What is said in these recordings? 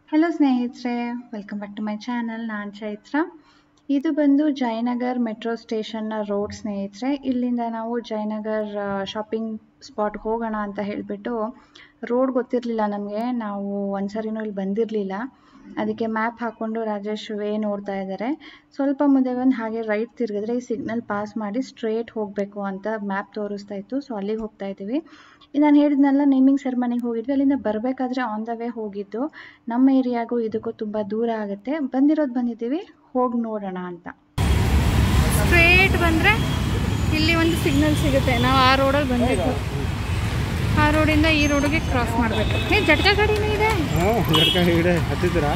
Hello ಸ್ನೇಹಿತರೆ welcome back to my channel ನಾನು ಚೈತ್ರ ಇದು ಬಂದು ಜಯನಗರ್ ಮೆಟ್ರೋ ಸ್ಟೇಷನ್ನ ರೋಡ್ ಸ್ನೇಹಿತರೆ ಇಲ್ಲಿಂದ ನಾವು ಜಯನಗರ್ ಶಾಪಿಂಗ್ ಸ್ಪಾಟ್ಗೆ ಹೋಗೋಣ ಅಂತ ಹೇಳಿಬಿಟ್ಟು ರೋಡ್ ಗೊತ್ತಿರಲಿಲ್ಲ ನಮಗೆ ನಾವು ಒಂದ್ಸರಿನೂ ಇಲ್ಲಿ ಬಂದಿರಲಿಲ್ಲ ಅದಕ್ಕೆ ಮ್ಯಾಪ್ ಹಾಕ್ಕೊಂಡು ರಾಜೇಶ್ ವೇ ನೋಡ್ತಾ ಇದ್ದಾರೆ ಸ್ವಲ್ಪ ಮುಂದೆ ಬಂದು ಹಾಗೆ ರೈಟ್ ತಿರುಗಿದ್ರೆ ಈ ಸಿಗ್ನಲ್ ಪಾಸ್ ಮಾಡಿ ಸ್ಟ್ರೇಟ್ ಹೋಗಬೇಕು ಅಂತ ಮ್ಯಾಪ್ ತೋರಿಸ್ತಾ ಇತ್ತು ಸೊ ಅಲ್ಲಿಗೆ ಹೋಗ್ತಾ ಇದ್ದೀವಿ ನಾನು ಹೇಳಿದ್ನಲ್ಲ ನೇಮಿಂಗ್ ಸೆರೆಮನಿಗೆ ಹೋಗಿದ್ವಿ ಅಲ್ಲಿಂದ ಬರಬೇಕಾದ್ರೆ ಆನ್ ದ ವೇ ಹೋಗಿದ್ದು ನಮ್ಮ ಏರಿಯಾಗೂ ಇದಕ್ಕೂ ತುಂಬ ದೂರ ಆಗುತ್ತೆ ಬಂದಿರೋದು ಬಂದಿದ್ದೀವಿ ಹೋಗಿ ನೋಡೋಣ ಅಂತ ಸ್ಟ್ರೇಟ್ ಬಂದರೆ ಇಲ್ಲಿ ಒಂದು ಸಿಗ್ನಲ್ ಸಿಗುತ್ತೆ ನಾವು ಆ ರೋಡಲ್ಲಿ ಬಂದಿದ್ದು ಆ ರೋಡಿಂದ ಈ ರೋಡಿಗೆ ಕ್ರಾಸ್ ಮಾಡಬೇಕು ಏ ಜಟ್ಕ ಗಾಡಿನೂ ಇದೆ ಹಾಂ ಗಡ್ಕ ಹಿಡೆ ಹತ್ತಿದ್ದೀರಾ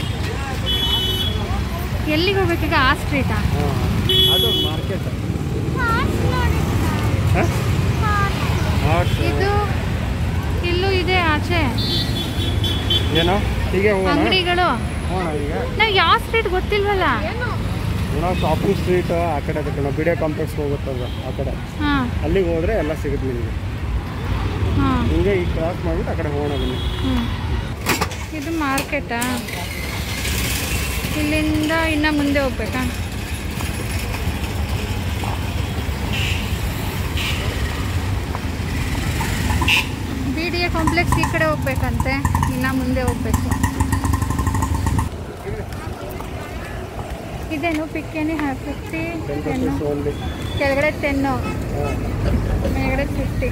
ಎಲ್ಲಿಗೆ ಹೋಗ್ಬೇಕೀಗ ಆ ಸ್ಟ್ರೀಟಾ ಹಾಂ ಅದು ಮಾರ್ಕೆಟ್ ಹಾಟ್ ಇದು ಇಲ್ಲೂ ಇದೆ ಆಚೆ ಏನೋ ಹೀಗೆ ಹೋಗೋಣ ಅಂಗಡಿಗಳು ಹೋಗೋಣ ಈಗ ನಾವು ಯಾವ ಸ್ಟ್ರೀಟ್ ಗೊತ್ತಿಲ್ವಲ್ಲ ಏನೋ ಶಾಪಿಂಗ್ ಸ್ಟ್ರೀಟ್ ಆ ಕಡೆ ಅದಕ್ಕೆ ನಾವು ಬಿಡಿಯೋ ಕಾಂಪ್ಲೆಕ್ಸ್ ಹೋಗುತ್ತಲ್ವ ಆ ಕಡೆ ಹಾಂ ಅಲ್ಲಿಗೆ ಹೋದರೆ ಎಲ್ಲ ಸಿಗುತ್ತೆ ನಿಮಗೆ ಹಾಂ ಹಿಂಗೆ ಈಗ ಕ್ರಾಸ್ ಮಾಡಿಬಿಟ್ಟು ಆ ಕಡೆ ಹೋಗೋಣ ಬನ್ನಿ ಹ್ಞೂ ಇದು ಮಾರ್ಕೆಟಾ ಇಲ್ಲಿಂದ ಇನ್ನು ಮುಂದೆ ಹೋಗ್ಬೇಕಾ ಬಿ ಡಿ ಎ ಕಾಂಪ್ಲೆಕ್ಸ್ ಈ ಕಡೆ ಹೋಗ್ಬೇಕಂತೆ ಇನ್ನು ಮುಂದೆ ಹೋಗ್ಬೇಕು ಇದೇನು ಪಿಕ್ಕೇನಿ fifty ten ten percent only ಕೆಳಗಡೆ ಟೆನ್ನು ಹಾಂ ಮೇಲ್ಗಡೆ ಫಿಫ್ಟಿ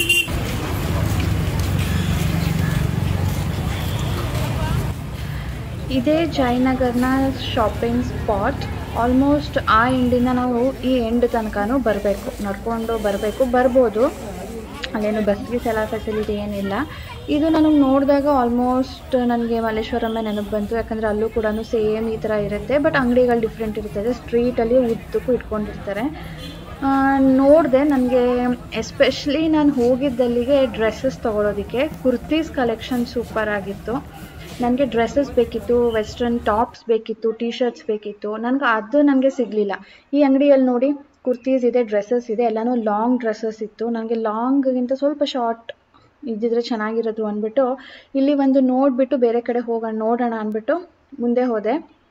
ಇದೇ ಜಯನಗರ್ನ ಶಾಪಿಂಗ್ ಸ್ಪಾಟ್ ಆಲ್ಮೋಸ್ಟ್ ಆ ಎಂಡಿಂದ ನಾವು ಈ ಎಂಡ್ ತನಕನೂ ಬರಬೇಕು ನಡ್ಕೊಂಡು ಬರಬೇಕು ಬರ್ಬೋದು ಅಲ್ಲೇನು ಬಸ್ ಗೀಸ್ ಎಲ್ಲ ಫೆಸಿಲಿಟಿ ಏನಿಲ್ಲ ಇದು ನನಗೆ ನೋಡಿದಾಗ ಆಲ್ಮೋಸ್ಟ್ ನನಗೆ ಮಲ್ಲೇಶ್ವರಮ್ಮೆ ನೆನಪು ಬಂತು ಯಾಕಂದರೆ ಅಲ್ಲೂ ಕೂಡ ಸೇಮ್ ಈ ಥರ ಇರುತ್ತೆ ಬಟ್ ಅಂಗಡಿಗಳು ಡಿಫ್ರೆಂಟ್ ಇರ್ತದೆ ಸ್ಟ್ರೀಟಲ್ಲಿ ಉದ್ದಕ್ಕೂ ಇಟ್ಕೊಂಡಿರ್ತಾರೆ ನೋಡಿದೆ ನನಗೆ ಎಸ್ಪೆಷಲಿ ನಾನು ಹೋಗಿದ್ದಲ್ಲಿಗೆ ಡ್ರೆಸ್ಸಸ್ ತೊಗೊಳೋದಕ್ಕೆ ಕುರ್ತೀಸ್ ಕಲೆಕ್ಷನ್ ಸೂಪರ್ ಆಗಿತ್ತು ನನಗೆ ಡ್ರೆಸ್ಸಸ್ ಬೇಕಿತ್ತು ವೆಸ್ಟರ್ನ್ ಟಾಪ್ಸ್ ಬೇಕಿತ್ತು ಟೀ ಶರ್ಟ್ಸ್ ಬೇಕಿತ್ತು ನನಗೆ ಅದು ನನಗೆ ಸಿಗಲಿಲ್ಲ ಈ ಅಂಗಡಿಯಲ್ಲಿ ನೋಡಿ ಕುರ್ತೀಸ್ ಇದೆ ಡ್ರೆಸ್ಸಸ್ ಇದೆ ಎಲ್ಲನೂ ಲಾಂಗ್ ಡ್ರೆಸ್ಸಸ್ ಇತ್ತು ನನಗೆ ಲಾಂಗ್ಗಿಂತ ಸ್ವಲ್ಪ ಶಾರ್ಟ್ ಇದ್ದಿದ್ರೆ ಚೆನ್ನಾಗಿರೋದು ಅಂದ್ಬಿಟ್ಟು ಇಲ್ಲಿ ಒಂದು ನೋಡಿಬಿಟ್ಟು ಬೇರೆ ಕಡೆ ಹೋಗೋಣ ನೋಡೋಣ ಅಂದ್ಬಿಟ್ಟು ಮುಂದೆ ಹೋದೆ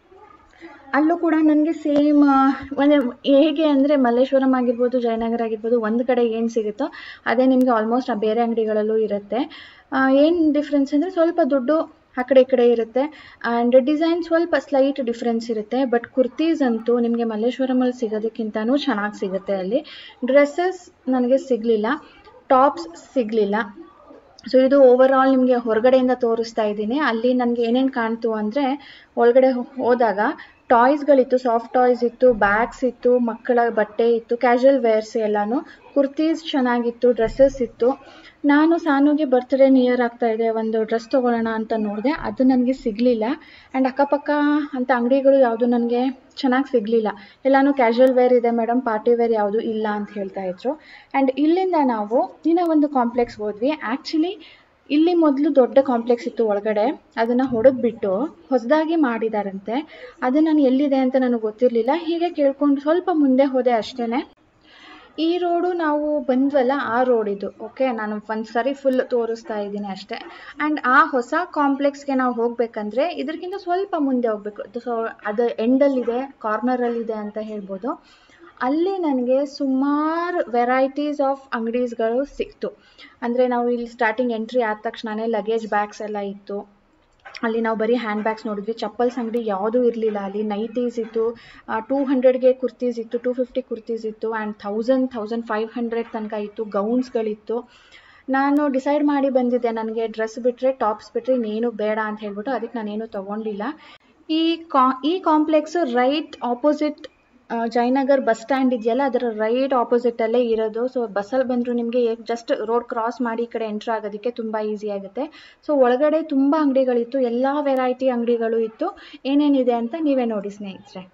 ಅಲ್ಲೂ ಕೂಡ ನನಗೆ ಸೇಮ್ ಒಂದು ಹೇಗೆ ಅಂದರೆ ಮಲ್ಲೇಶ್ವರಂ ಆಗಿರ್ಬೋದು ಜಯನಗರ ಆಗಿರ್ಬೋದು ಒಂದು ಕಡೆ ಏನು ಸಿಗುತ್ತೋ ಅದೇ ನಿಮಗೆ ಆಲ್ಮೋಸ್ಟ್ ಆ ಬೇರೆ ಅಂಗಡಿಗಳಲ್ಲೂ ಇರುತ್ತೆ ಏನು ಡಿಫ್ರೆನ್ಸ್ ಅಂದರೆ ಸ್ವಲ್ಪ ದುಡ್ಡು ಆ ಕಡೆ ಈ ಕಡೆ ಇರುತ್ತೆ ಆ್ಯಂಡ್ ಡಿಸೈನ್ ಸ್ವಲ್ಪ ಸ್ಲೈಟ್ ಡಿಫ್ರೆನ್ಸ್ ಇರುತ್ತೆ ಬಟ್ ಕುರ್ತೀಸ್ ಅಂತೂ ನಿಮಗೆ ಮಲ್ಲೇಶ್ವರಮಲ್ಲಿ ಸಿಗೋದಕ್ಕಿಂತನೂ ಚೆನ್ನಾಗಿ ಸಿಗುತ್ತೆ ಅಲ್ಲಿ ಡ್ರೆಸ್ಸಸ್ ನನಗೆ ಸಿಗಲಿಲ್ಲ ಟಾಪ್ಸ್ ಸಿಗಲಿಲ್ಲ ಸೊ ಇದು ಓವರ್ ಆಲ್ ನಿಮಗೆ ಹೊರಗಡೆಯಿಂದ ತೋರಿಸ್ತಾ ಇದ್ದೀನಿ ಅಲ್ಲಿ ನನಗೆ ಏನೇನು ಕಾಣ್ತು ಅಂದರೆ ಒಳಗಡೆ ಹೋದಾಗ ಟಾಯ್ಸ್ಗಳಿತ್ತು ಸಾಫ್ಟ್ ಟಾಯ್ಸ್ ಇತ್ತು ಬ್ಯಾಗ್ಸ್ ಇತ್ತು ಮಕ್ಕಳ ಬಟ್ಟೆ ಇತ್ತು ಕ್ಯಾಶುವಲ್ ವೇರ್ಸ್ ಎಲ್ಲನೂ ಕುರ್ತೀಸ್ ಚೆನ್ನಾಗಿತ್ತು ಡ್ರೆಸ್ಸಸ್ ಇತ್ತು ನಾನು ಸಾನುಗೆ ಬರ್ತ್ಡೇ ನಿಯರ್ ಆಗ್ತಾ ಇದೆ ಒಂದು ಡ್ರೆಸ್ ತೊಗೊಳ್ಳೋಣ ಅಂತ ನೋಡಿದೆ ಅದು ನನಗೆ ಸಿಗಲಿಲ್ಲ ಆ್ಯಂಡ್ ಅಕ್ಕಪಕ್ಕ ಅಂತ ಅಂಗಡಿಗಳು ಯಾವುದು ನನಗೆ ಚೆನ್ನಾಗಿ ಸಿಗಲಿಲ್ಲ ಎಲ್ಲನೂ ಕ್ಯಾಶುವಲ್ ವೇರ್ ಇದೆ ಮೇಡಮ್ ಪಾರ್ಟಿ ವೇರ್ ಯಾವುದು ಇಲ್ಲ ಅಂತ ಹೇಳ್ತಾ ಇದ್ರು ಆ್ಯಂಡ್ ಇಲ್ಲಿಂದ ನಾವು ಇನ್ನೂ ಒಂದು ಕಾಂಪ್ಲೆಕ್ಸ್ ಹೋದ್ವಿ ಆ್ಯಕ್ಚುಲಿ ಇಲ್ಲಿ ಮೊದಲು ದೊಡ್ಡ ಕಾಂಪ್ಲೆಕ್ಸ್ ಇತ್ತು ಒಳಗಡೆ ಅದನ್ನು ಹೊಡೆದ್ಬಿಟ್ಟು ಹೊಸದಾಗಿ ಮಾಡಿದಾರಂತೆ ಅದು ನಾನು ಎಲ್ಲಿದೆ ಅಂತ ನನಗೆ ಗೊತ್ತಿರಲಿಲ್ಲ ಹೀಗೆ ಕೇಳ್ಕೊಂಡು ಸ್ವಲ್ಪ ಮುಂದೆ ಹೋದೆ ಅಷ್ಟೇ ಈ ರೋಡು ನಾವು ಬಂದ್ವಲ್ಲ ಆ ರೋಡ್ ಇದು ಓಕೆ ನಾನು ಒಂದು ಸರಿ ಫುಲ್ ತೋರಿಸ್ತಾ ಇದ್ದೀನಿ ಅಷ್ಟೇ ಆ್ಯಂಡ್ ಆ ಹೊಸ ಕಾಂಪ್ಲೆಕ್ಸ್ಗೆ ನಾವು ಹೋಗಬೇಕಂದ್ರೆ ಇದಕ್ಕಿಂತ ಸ್ವಲ್ಪ ಮುಂದೆ ಹೋಗಬೇಕು ಸೊ ಅದು ಎಂಡಲ್ಲಿದೆ ಕಾರ್ನರಲ್ಲಿದೆ ಅಂತ ಹೇಳ್ಬೋದು ಅಲ್ಲಿ ನನಗೆ ಸುಮಾರು ವೆರೈಟೀಸ್ ಆಫ್ ಅಂಗಡೀಸ್ಗಳು ಸಿಕ್ತು ಅಂದರೆ ನಾವು ಇಲ್ಲಿ ಸ್ಟಾರ್ಟಿಂಗ್ ಎಂಟ್ರಿ ಆದ ತಕ್ಷಣವೇ ಲಗೇಜ್ ಬ್ಯಾಗ್ಸ್ ಎಲ್ಲ ಇತ್ತು ಅಲ್ಲಿ ನಾವು ಬರೀ ಹ್ಯಾಂಡ್ ಬ್ಯಾಗ್ಸ್ ನೋಡಿದ್ವಿ ಚಪ್ಪಲ್ಸ್ ಅಂಗಡಿ ಯಾವುದೂ ಇರಲಿಲ್ಲ ಅಲ್ಲಿ ನೈಟೀಸ್ ಇತ್ತು ಟೂ ಹಂಡ್ರೆಡ್ಗೆ ಕುರ್ತೀಸ್ ಇತ್ತು ಟೂ ಫಿಫ್ಟಿ ಕುರ್ತೀಸ್ ಇತ್ತು and thousand thousand five hundred ತನಕ ಇತ್ತು ಗೌನ್ಸ್ಗಳಿತ್ತು ನಾನು ಡಿಸೈಡ್ ಮಾಡಿ ಬಂದಿದ್ದೆ ನನಗೆ ಡ್ರೆಸ್ ಬಿಟ್ಟರೆ ಟಾಪ್ಸ್ ಬಿಟ್ಟರೆ ಇನ್ನೇನು ಬೇಡ ಅಂತ ಹೇಳ್ಬಿಟ್ಟು ಅದಕ್ಕೆ ನಾನೇನು ತೊಗೊಂಡಿಲ್ಲ ಈ ಕಾ ಈ complex right opposite Jayanagar bus stand ಇದೆಯಲ್ಲ ಅದರ ರೈಟ್ ಆಪೋಸಿಟಲ್ಲೇ ಇರೋದು ಸೊ ಬಸ್ಸಲ್ಲಿ ಬಂದರೂ ನಿಮಗೆ ಜಸ್ಟ್ ರೋಡ್ ಕ್ರಾಸ್ ಮಾಡಿ ಈ ಕಡೆ ಎಂಟ್ರ್ ಆಗೋದಕ್ಕೆ ತುಂಬ ಈಸಿ ಆಗುತ್ತೆ ಸೊ ಒಳಗಡೆ ತುಂಬ ಅಂಗಡಿಗಳಿತ್ತು ಎಲ್ಲ ವೆರೈಟಿ ಅಂಗಡಿಗಳು ಇತ್ತು ಏನೇನಿದೆ ಅಂತ ನೀವೇ ನೋಡಿ ಸ್ನೇಹಿತರೆ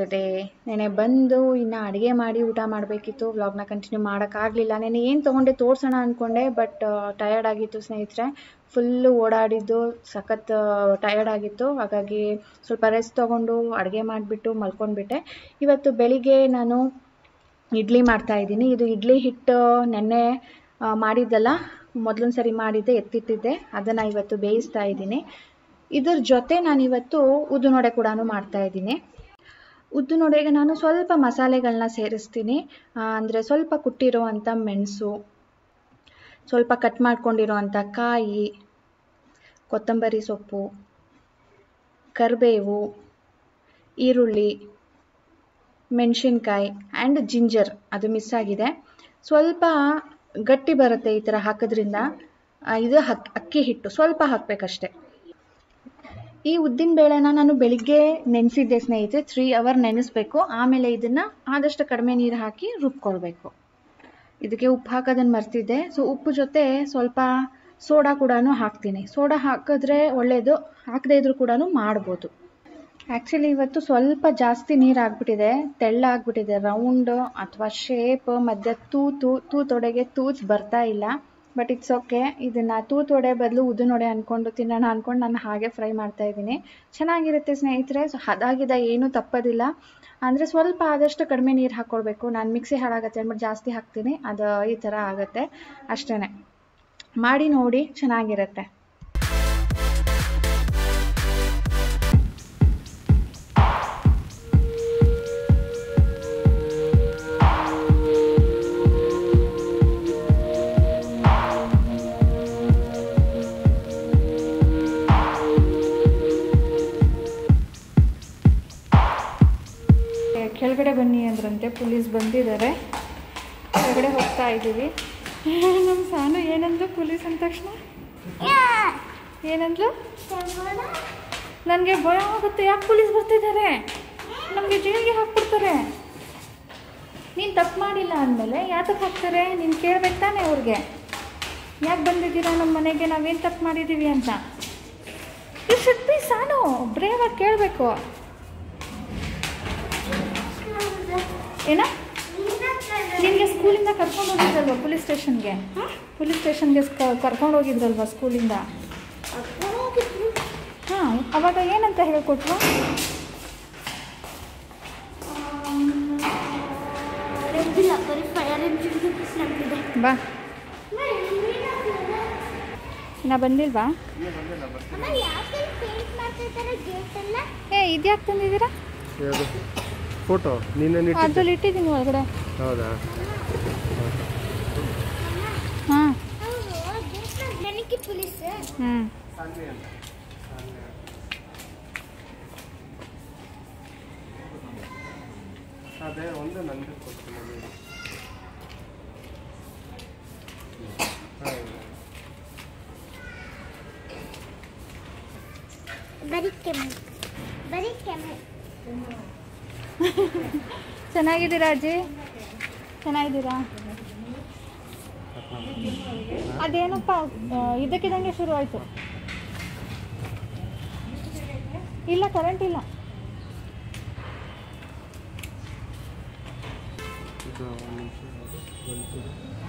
ಸ್ಯಾಟರ್ಡೇ ನೆನೆ ಬಂದು ಇನ್ನು ಅಡುಗೆ ಮಾಡಿ ಊಟ ಮಾಡಬೇಕಿತ್ತು ವ್ಲಾಗ್ನ ಕಂಟಿನ್ಯೂ ಮಾಡೋಕ್ಕಾಗಲಿಲ್ಲ ನೆನೆ ಏನು ತೊಗೊಂಡೆ ತೋರಿಸೋಣ ಅಂದ್ಕೊಂಡೆ ಬಟ್ ಟಯರ್ಡ್ ಆಗಿತ್ತು ಸ್ನೇಹಿತರೆ ಫುಲ್ಲು ಓಡಾಡಿದ್ದು ಸಖತ್ ಟಯರ್ಡ್ ಆಗಿತ್ತು ಹಾಗಾಗಿ ಸ್ವಲ್ಪ ರೆಸ್ಟ್ ತೊಗೊಂಡು ಅಡುಗೆ ಮಾಡಿಬಿಟ್ಟು ಮಲ್ಕೊಂಡ್ಬಿಟ್ಟೆ ಇವತ್ತು ಬೆಳಿಗ್ಗೆ ನಾನು ಇಡ್ಲಿ ಮಾಡ್ತಾ ಇದ್ದೀನಿ ಇದು ಇಡ್ಲಿ ಹಿಟ್ಟು ನೆನ್ನೆ ಆ, ಮಾಡಿದ್ದಲ್ಲ ಮೊದಲೊಂದು ಸರಿ ಮಾಡಿದ್ದೆ ಎತ್ತಿಟ್ಟಿದ್ದೆ ಅದನ್ನು ಇವತ್ತು ಬೇಯಿಸ್ತಾ ಇದ್ದೀನಿ ಇದ್ರ ಜೊತೆ ನಾನಿವತ್ತು ಉದ್ದುನೊಡೆ ಕೂಡ ಮಾಡ್ತಾ ಇದ್ದೀನಿ ಉದ್ದುನೊಡೆಗೆ ನಾನು ಸ್ವಲ್ಪ ಮಸಾಲೆಗಳನ್ನ ಸೇರಿಸ್ತೀನಿ ಅಂದರೆ ಸ್ವಲ್ಪ ಕುಟ್ಟಿರುವಂಥ ಮೆಣಸು ಸ್ವಲ್ಪ ಕಟ್ ಮಾಡ್ಕೊಂಡಿರೋವಂಥ ಕಾಯಿ ಕೊತ್ತಂಬರಿ ಸೊಪ್ಪು ಕರಿಬೇವು ಈರುಳ್ಳಿ ಮೆಣಸಿನ್ಕಾಯಿ ಆ್ಯಂಡ್ ಜಿಂಜರ್ ಅದು ಮಿಸ್ ಆಗಿದೆ ಸ್ವಲ್ಪ ಗಟ್ಟಿ ಬರುತ್ತೆ ಈ ಥರ ಹಾಕೋದ್ರಿಂದ ಆ, ಇದು ಹಕ್ ಅಕ್ಕಿ ಹಿಟ್ಟು ಸ್ವಲ್ಪ ಹಾಕಬೇಕಷ್ಟೆ ಈ ಉದ್ದಿನ ಬೇಳೆನ ನಾನು ಬೆಳಿಗ್ಗೆ ನೆನೆಸಿದ್ದೆ ಸ್ನೇಹಿತರೆ ತ್ರೀ ಅವರ್ ನೆನೆಸ್ಬೇಕು ಆಮೇಲೆ ಇದನ್ನು ಆದಷ್ಟು ಕಡಿಮೆ ನೀರು ಹಾಕಿ ರುಬ್ಕೊಳ್ಬೇಕು ಇದಕ್ಕೆ ಉಪ್ಪು ಹಾಕೋದನ್ನು ಮರ್ತಿದ್ದೆ ಸೊ ಉಪ್ಪು ಜೊತೆ ಸ್ವಲ್ಪ ಸೋಡಾ ಕೂಡ ಹಾಕ್ತೀನಿ ಸೋಡಾ ಹಾಕಿದ್ರೆ ಒಳ್ಳೆಯದು ಹಾಕದೇ ಇದ್ರೂ ಕೂಡ ಮಾಡ್ಬೋದು ಆ್ಯಕ್ಚುಲಿ ಇವತ್ತು ಸ್ವಲ್ಪ ಜಾಸ್ತಿ ನೀರು ಆಗ್ಬಿಟ್ಟಿದೆ ತೆಳ್ಳಾಗ್ಬಿಟ್ಟಿದೆ ರೌಂಡ್ ಅಥವಾ ಶೇಪ್ ಮಧ್ಯ ತೂತು ತೂತೊಡೆಗೆ ತೂತ್ ಬರ್ತಾ ಇಲ್ಲ ಬಟ್ ಇಟ್ಸ್ ಓಕೆ ಇದನ್ನು ತೂತೊಡೆ ಬದಲು ಉದ್ದಿನೊಡೆ ಅಂದ್ಕೊಂಡು ತಿನ್ನೋಣ ಅಂದ್ಕೊಂಡು ನಾನು ಹಾಗೆ ಫ್ರೈ ಮಾಡ್ತಾ ಇದ್ದೀನಿ ಚೆನ್ನಾಗಿರುತ್ತೆ ಸ್ನೇಹಿತರೆ ಸೊ ಹದಾಗಿದ ಏನೂ ತಪ್ಪೋದಿಲ್ಲ ಅಂದರೆ ಸ್ವಲ್ಪ ಆದಷ್ಟು ಕಡಿಮೆ ನೀರು ಹಾಕ್ಕೊಳ್ಬೇಕು ನಾನು ಮಿಕ್ಸಿ ಹಾಳಾಗತ್ತೆ ಅಂದ್ಬಿಟ್ಟು ಜಾಸ್ತಿ ಹಾಕ್ತೀನಿ ಅದು ಈ ಥರ ಆಗುತ್ತೆ ಅಷ್ಟೇ ಮಾಡಿ ನೋಡಿ ಚೆನ್ನಾಗಿರುತ್ತೆ ಕೆಳಗಡೆ ಬನ್ನಿ ಅಂದ್ರಂತೆ ಪೊಲೀಸ್ ಬಂದಿದ್ದಾರೆ ಕೆಳಗಡೆ ಹೋಗ್ತಾ ಇದ್ದೀವಿ ನಮ್ಮ ಸಾನು ಏನಂದ್ಲು ಪೊಲೀಸ್ ಅಂದ ತಕ್ಷಣ ಏನಂದ್ಲು ನನಗೆ ಭಯ ಆಗುತ್ತೆ ಯಾಕೆ ಪೊಲೀಸ್ ಬರ್ತಿದ್ದಾರೆ ನಮಗೆ ಜೈಲಿಗೆ ಹಾಕ್ಬಿಡ್ತಾರೆ ನೀನು ತಪ್ಪು ಮಾಡಿಲ್ಲ ಅಂದಮೇಲೆ ಯಾತಕ್ಕೆ ಹಾಕ್ತಾರೆ ನೀನು ಕೇಳ್ಬೇಕು ತಾನೇ ಅವ್ರಿಗೆ ಯಾಕೆ ಬಂದಿದ್ದೀರಾ ನಮ್ಮ ಮನೆಗೆ ನಾವೇನು ತಪ್ಪು ಮಾಡಿದ್ದೀವಿ ಅಂತ ಯು ಶುಡ್ ಬಿ ಸಾನು ಬ್ರೇವಾಗಿ ಕೇಳಬೇಕು ಏನ ನಿನಗೆ ಸ್ಕೂಲಿಂದ ಕರ್ಕೊಂಡು ಹೋಗಿದ್ರಲ್ವ ಪೊಲೀಸ್ ಸ್ಟೇಷನ್ಗೆ ಪೊಲೀಸ್ ಸ್ಟೇಷನ್ಗೆ ಕರ್ಕೊಂಡು ಹೋಗಿದ್ರಲ್ವ ಸ್ಕೂಲಿಂದ ಹಾಂ ಅವಾಗ ಏನಂತ ಹೇಳ್ಕೊಟ್ರು ನಡೆದಿಲ್ಲ ಬರೀ ಫೈರ್ ಎಂಜಿನ್ ನಡೆದಿದೆ ಬಾ ನಾ ಬಂದಿಲ್ವಾ ಅಮ್ಮ ಯಾಕೆ ಪೇಂಟ್ ಮಾಡ್ತಿದ್ದಾರೆ ಗೇಟ್ ಎಲ್ಲ ಏ ಇದ್ಯಾಕೆ ತಂದಿದ್ದೀರಾ ಯಾವುದು ಫೋಟೋ ನೀನೇನು ಇಟ್ಟಿದ್ದೆ ಅದ್ರಲ್ಲಿ ಇಟ್ಟಿದ್ದೀನಿ ಒಳಗಡೆ ಹೌದಾ ಹಾಂ ಅವರು ಗೇಟ್ ನನಗೆ ಪೊಲೀಸ್ ಹ್ಞೂ ಅದೇ ಒಂದು ನನಗೆ ಕೊಡ್ತೀನಿ ನೀನು. ಬರೀ ಕೆಮ್ಮು ಬರೀ ಕೆಮ್ಮು ಚೆನ್ನಾಗಿದ್ದೀರಾ ಅಜ್ಜಿ ಚೆನ್ನಾಗಿದ್ದೀರಾ ಅದೇನಪ್ಪ ಆ, ಇದ್ದಕ್ಕಿದ್ದಂಗೆ ಶುರು ಆಯಿತು ಇಲ್ಲ ಕರೆಂಟ್ ಇಲ್ಲ ಇದು ಒಂದು ನಿಮಿಷ ಒಂದು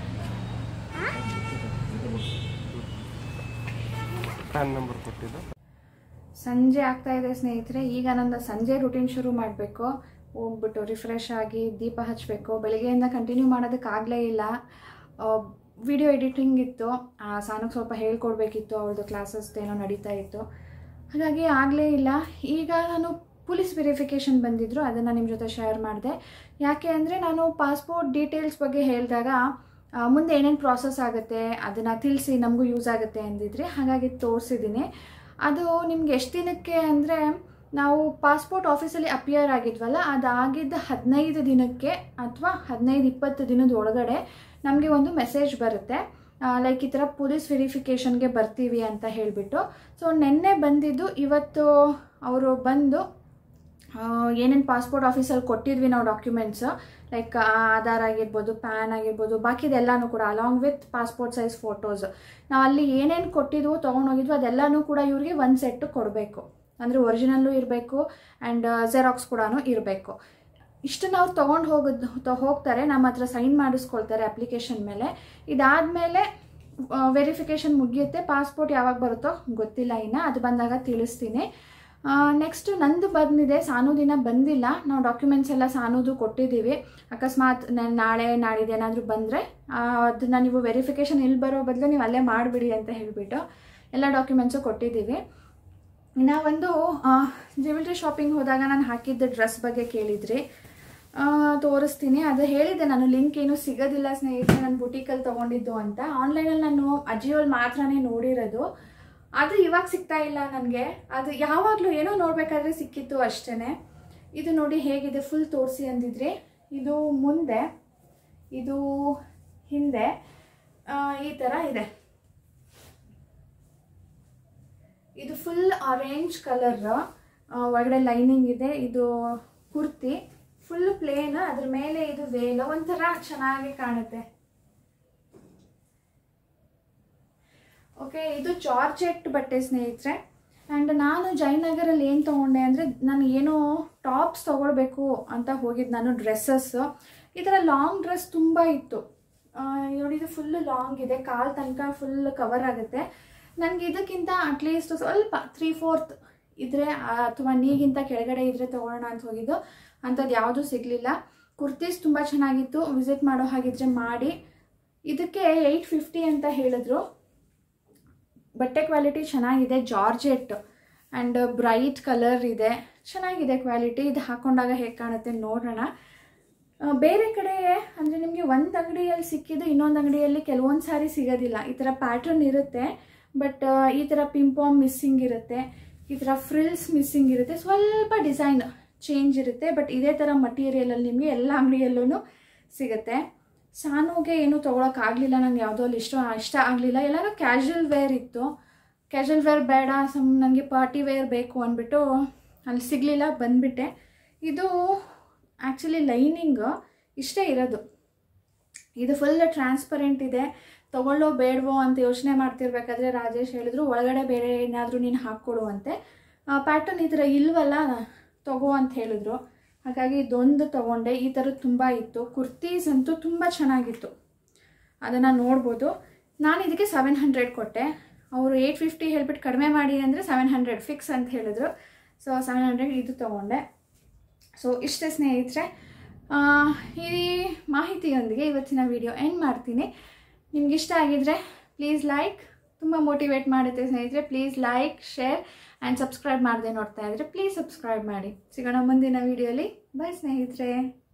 ಪ್ಯಾನ್ ನಂಬರ್ ಕೊಟ್ಟಿದ್ದು ಸಂಜೆ ಆಗ್ತಾ ಇದೆ ಸ್ನೇಹಿತರೆ ಈಗ ನನ್ನ ಸಂಜೆ ರುಟೀನ್ ಶುರು ಮಾಡಬೇಕು ಹೋಗ್ಬಿಟ್ಟು ರಿಫ್ರೆಶ್ ಆಗಿ ದೀಪ ಹಚ್ಚಬೇಕು ಬೆಳಿಗ್ಗೆಯಿಂದ ಕಂಟಿನ್ಯೂ ಮಾಡೋದಕ್ಕಾಗಲೇ ಇಲ್ಲ ವಿಡಿಯೋ ಎಡಿಟಿಂಗ್ ಇತ್ತು ಆ, ಸಾನಕ್ಕೆ ಸ್ವಲ್ಪ ಹೇಳ್ಕೊಡ್ಬೇಕಿತ್ತು ಅವಳದು ಕ್ಲಾಸಸ್ ಏನೋ ನಡೀತಾ ಇತ್ತು ಹಾಗಾಗಿ ಆಗಲೇ ಇಲ್ಲ ಈಗ ನಾನು ಪೊಲೀಸ್ ವೆರಿಫಿಕೇಷನ್ ಬಂದಿದ್ರು ಅದನ್ನು ನಿಮ್ಮ ಜೊತೆ ಶೇರ್ ಮಾಡಿದೆ ಯಾಕೆ ಅಂದರೆ ನಾನು ಪಾಸ್ಪೋರ್ಟ್ ಡೀಟೇಲ್ಸ್ ಬಗ್ಗೆ ಹೇಳಿದಾಗ ಆ, ಮುಂದೆ ಏನೇನು ಪ್ರಾಸೆಸ್ ಆಗುತ್ತೆ ಅದನ್ನು ತಿಳಿಸಿ ನಮಗೂ ಯೂಸ್ ಆಗುತ್ತೆ ಅಂದಿದ್ರಿ ಹಾಗಾಗಿ ತೋರಿಸಿದ್ದೀನಿ ಅದು ನಿಮ್ಗೆ ಎಷ್ಟು ದಿನಕ್ಕೆ ಅಂದರೆ ನಾವು ಪಾಸ್ಪೋರ್ಟ್ ಆಫೀಸಲ್ಲಿ ಅಪಿಯರ್ ಆಗಿದ್ವಲ್ಲ ಅದಾಗಿದ್ದ ಹದಿನೈದು ದಿನಕ್ಕೆ ಅಥವಾ ಹದಿನೈದು ಇಪ್ಪತ್ತು ದಿನದ ಒಳಗಡೆ ನಮಗೆ ಒಂದು ಮೆಸೇಜ್ ಬರುತ್ತೆ ಲೈಕ್ ಈ ಥರ ಪೊಲೀಸ್ ವೆರಿಫಿಕೇಷನ್ಗೆ ಬರ್ತೀವಿ ಅಂತ ಹೇಳಿಬಿಟ್ಟು ಸೊ ನಿನ್ನೆ ಬಂದಿದ್ದು ಇವತ್ತು ಅವರು ಬಂದು ಏನೇನು ಪಾಸ್ಪೋರ್ಟ್ ಆಫೀಸಲ್ಲಿ ಕೊಟ್ಟಿದ್ವಿ ನಾವು ಡಾಕ್ಯುಮೆಂಟ್ಸ್ ಲೈಕ್ ಆಧಾರ್ ಆಗಿರ್ಬೋದು ಪ್ಯಾನ್ ಆಗಿರ್ಬೋದು ಬಾಕಿದೆಲ್ಲನೂ ಕೂಡ along with passport size photos ನಾವು ಅಲ್ಲಿ ಏನೇನು ಕೊಟ್ಟಿದ್ವು ತೊಗೊಂಡೋಗಿದ್ವು ಅದೆಲ್ಲನೂ ಕೂಡ ಇವ್ರಿಗೆ ಒಂದು ಸೆಟ್ಟು ಕೊಡಬೇಕು ಅಂದರೆ ಒರಿಜಿನಲ್ಲು ಇರಬೇಕು ಆ್ಯಂಡ್ ಜೆರಾಕ್ಸ್ ಕೂಡ ಇರಬೇಕು ಇಷ್ಟನ್ನು ಅವ್ರು ತೊಗೊಂಡು ಹೋಗೋದು ತ- ಹೋಗ್ತಾರೆ ನಮ್ಮ ಹತ್ರ ಸೈನ್ ಮಾಡಿಸ್ಕೊಳ್ತಾರೆ ಅಪ್ಲಿಕೇಶನ್ ಮೇಲೆ ಇದಾದಮೇಲೆ ವೆರಿಫಿಕೇಷನ್ ಮುಗಿಯುತ್ತೆ ಪಾಸ್ಪೋರ್ಟ್ ಯಾವಾಗ ಬರುತ್ತೋ ಗೊತ್ತಿಲ್ಲ ಇನ್ನು ಅದು ಬಂದಾಗ ತಿಳಿಸ್ತೀನಿ ನೆಕ್ಸ್ಟ್ ನಂದು ಬಂದಿದೆ ಸಾನುದಿನ ಬಂದಿಲ್ಲ ನಾವು ಡಾಕ್ಯುಮೆಂಟ್ಸ್ ಎಲ್ಲ ಸಾನುದು ಕೊಟ್ಟಿದ್ದೀವಿ ಅಕಸ್ಮಾತ್ ನಾನು ನಾಳೆ ನಾಡಿದ್ದು ಏನಾದರೂ ಬಂದರೆ ಅದನ್ನು ನೀವು ವೆರಿಫಿಕೇಷನ್ ಇಲ್ಲಿ ಬರೋ ಬದಲು ನೀವು ಅಲ್ಲೇ ಮಾಡಿಬಿಡಿ ಅಂತ ಹೇಳಿಬಿಟ್ಟು ಎಲ್ಲ ಡಾಕ್ಯುಮೆಂಟ್ಸು ಕೊಟ್ಟಿದ್ದೀವಿ ಇನ್ನು ಒಂದು ಜ್ಯುವೆಲ್ರಿ ಶಾಪಿಂಗ್ ಹೋದಾಗ ನಾನು ಹಾಕಿದ್ದ ಡ್ರೆಸ್ ಬಗ್ಗೆ ಕೇಳಿದ್ರಿ ಆ, ತೋರಿಸ್ತೀನಿ ಅದು ಹೇಳಿದೆ ನಾನು ಲಿಂಕ್ ಏನು ಸಿಗೋದಿಲ್ಲ ಸ್ನೇಹಿತರೆ ನಾನು ಬುಟೀಕಲ್ಲಿ ತೊಗೊಂಡಿದ್ದು ಅಂತ ಆನ್ಲೈನಲ್ಲಿ ನಾನು ಅಜಿಯೋಲ್ ಮಾತ್ರನೇ ನೋಡಿರೋದು ಅದು ಇವಾಗ ಸಿಗ್ತಾ ಇಲ್ಲ ನನಗೆ ಅದು ಯಾವಾಗಲೂ ಏನೋ ನೋಡಬೇಕಾದ್ರೆ ಸಿಕ್ಕಿತ್ತು ಅಷ್ಟೇ ಇದು ನೋಡಿ ಹೇಗಿದೆ ಫುಲ್ ತೋರಿಸಿ ಅಂದಿದ್ರಿ ಇದು ಮುಂದೆ ಇದು ಹಿಂದೆ ಆ, ಈ ಥರ ಇದೆ ಇದು ಫುಲ್ ಆರೆಂಜ್ ಕಲರ್ ಒಳಗಡೆ ಲೈನಿಂಗ್ ಇದೆ ಇದು ಕುರ್ತಿ ಫುಲ್ ಪ್ಲೇನ್ ಅದ್ರ ಮೇಲೆ ಇದು ವೇಲ್ ಒಂಥರ ಚೆನ್ನಾಗಿ ಕಾಣುತ್ತೆ ಓಕೆ ಇದು ಜಾರ್ಜೆಟ್ ಬಟ್ಟೆ ಸ್ನೇಹಿತರೆ ಆ್ಯಂಡ್ ನಾನು ಜಯನಗರಲ್ಲಿ ಏನು ತೊಗೊಂಡೆ ಅಂದರೆ ನಾನು ಏನೋ ಟಾಪ್ಸ್ ತೊಗೊಳ್ಬೇಕು ಅಂತ ಹೋಗಿದ್ದು ನಾನು ಡ್ರೆಸ್ಸಸ್ಸು ಈ ಥರ ಲಾಂಗ್ ಡ್ರೆಸ್ ತುಂಬ ಇತ್ತು ಆ, ನೋಡಿ ಇದು ಫುಲ್ ಲಾಂಗ್ ಇದೆ ಕಾಲು ತನಕ ಫುಲ್ ಕವರ್ ಆಗುತ್ತೆ ನನಗೆ ಇದಕ್ಕಿಂತ ಅಟ್ಲೀಸ್ಟ್ ಸ್ವಲ್ಪ ತ್ರೀ ಫೋರ್ತ್ ಇದ್ರೆ ಅಥವಾ ನೀಗಿಂತ ಕೆಳಗಡೆ ಇದ್ರೆ ತೊಗೊಳ್ಳೋಣ ಅಂತ ಹೋಗಿದ್ದು ಅಂಥದ್ದು ಯಾವುದೂ ಸಿಗಲಿಲ್ಲ ಕುರ್ತೀಸ್ ತುಂಬ ಚೆನ್ನಾಗಿತ್ತು ವಿಸಿಟ್ ಮಾಡೋ ಹಾಗಿದ್ರೆ ಮಾಡಿ ಇದಕ್ಕೆ ಏಯ್ಟ್ ಫಿಫ್ಟಿ ಅಂತ ಹೇಳಿದ್ರು ಬಟ್ಟೆ ಕ್ವಾಲಿಟಿ ಚೆನ್ನಾಗಿದೆ ಜಾರ್ಜೆಟ್ ಆ್ಯಂಡ್ ಬ್ರೈಟ್ ಕಲರ್ ಇದೆ ಚೆನ್ನಾಗಿದೆ ಕ್ವಾಲಿಟಿ ಇದು ಹಾಕೊಂಡಾಗ ಹೇಗೆ ಕಾಣುತ್ತೆ ನೋಡೋಣ ಆ, ಬೇರೆ ಕಡೆ ಅಂದರೆ ನಿಮಗೆ ಒಂದು ಅಂಗಡಿಯಲ್ಲಿ ಸಿಕ್ಕಿದ್ದು ಇನ್ನೊಂದು ಅಂಗಡಿಯಲ್ಲಿ ಕೆಲವೊಂದು ಸಾರಿ ಸಿಗೋದಿಲ್ಲ ಈ ಥರ ಪ್ಯಾಟ್ರನ್ ಇರುತ್ತೆ ಬಟ್ ಈ ಥರ ಪಿಂಪಾಮ್ ಮಿಸ್ಸಿಂಗ್ ಇರುತ್ತೆ ಈ ಥರ ಫ್ರಿಲ್ಸ್ ಮಿಸ್ಸಿಂಗ್ ಇರುತ್ತೆ ಸ್ವಲ್ಪ ಡಿಸೈನ್ ಚೇಂಜ್ ಇರುತ್ತೆ ಬಟ್ ಇದೇ ಥರ ಮಟೀರಿಯಲಲ್ಲಿ ನಿಮಗೆ ಎಲ್ಲ ಅಂಗಡಿಯಲ್ಲೂ ಸಿಗುತ್ತೆ ಸಾನುಗೆ ಏನು ತೊಗೊಳಕ್ಕಾಗಲಿಲ್ಲ ನಂಗೆ ಯಾವುದೋ ಅಲ್ಲಿ ಇಷ್ಟ ಇಷ್ಟ ಆಗಲಿಲ್ಲ ಎಲ್ಲರೂ ಕ್ಯಾಶುವಲ್ ವೇರ್ ಇತ್ತು ಕ್ಯಾಶುವಲ್ ವೇರ್ ಬೇಡ ಸಮ್ ನನಗೆ ಪಾರ್ಟಿ ವೇರ್ ಬೇಕು ಅಂದ್ಬಿಟ್ಟು ಅಲ್ಲಿ ಸಿಗಲಿಲ್ಲ ಬಂದುಬಿಟ್ಟೆ ಇದು ಆ್ಯಕ್ಚುಲಿ ಲೈನಿಂಗ್ ಇಷ್ಟೇ ಇರೋದು ಇದು ಫುಲ್ ಟ್ರಾನ್ಸ್ಪರೆಂಟ್ ಇದೆ ತಗೊಳ್ಳೋ ಬೇಡವೋ ಅಂತ ಯೋಚನೆ ಮಾಡ್ತಿರ್ಬೇಕಾದ್ರೆ ರಾಜೇಶ್ ಹೇಳಿದ್ರು ಒಳಗಡೆ ಬೇರೆ ಏನಾದರೂ ನೀನು ಹಾಕ್ಕೊಡು ಅಂತೆ ಪ್ಯಾಟರ್ನ್ ಈ ಥರ ಇಲ್ವಲ್ಲ ತಗೋ ಅಂತ ಹೇಳಿದ್ರು ಹಾಗಾಗಿ ಇದೊಂದು ತೊಗೊಂಡೆ ಈ ಥರದ್ದು ತುಂಬ ಇತ್ತು ಕುರ್ತೀಸ್ ಅಂತೂ ತುಂಬ ಚೆನ್ನಾಗಿತ್ತು ಅದನ್ನು ನೋಡ್ಬೋದು ನಾನು ಇದಕ್ಕೆ ಸೆವೆನ್ ಹಂಡ್ರೆಡ್ ಕೊಟ್ಟೆ ಅವರು ಏಯ್ಟ್ ಫಿಫ್ಟಿ ಹೇಳ್ಬಿಟ್ಟು ಕಡಿಮೆ ಮಾಡಿ ಅಂದರೆ ಸೆವೆನ್ ಹಂಡ್ರೆಡ್ ಫಿಕ್ಸ್ ಅಂತ ಹೇಳಿದ್ರು ಸೊ ಸೆವೆನ್ ಹಂಡ್ರೆಡ್ ಇದು ತೊಗೊಂಡೆ ಸೊ ಇಷ್ಟೇ ಸ್ನೇಹಿತರೆ ಆ, ಈ ಮಾಹಿತಿಯೊಂದಿಗೆ ಇವತ್ತಿನ ವಿಡಿಯೋ ಎಂಡ್ ಮಾಡ್ತೀನಿ ನಿಮ್ಗೆ ಇಷ್ಟ ಆಗಿದ್ರೆ ಪ್ಲೀಸ್ ಲೈಕ್ ತುಂಬ ಮೋಟಿವೇಟ್ ಮಾಡುತ್ತೆ ಸ್ನೇಹಿತರೆ please like share and subscribe ಮಾಡದೆ ನೋಡ್ತಾ ಇದ್ರೆ ಪ್ಲೀಸ್ ಸಬ್ಸ್ಕ್ರೈಬ್ ಮಾಡಿ ಸಿಗೋಣ ಮುಂದಿನ ವಿಡಿಯೋಲಿ ಬೈ ಸ್ನೇಹಿತರೆ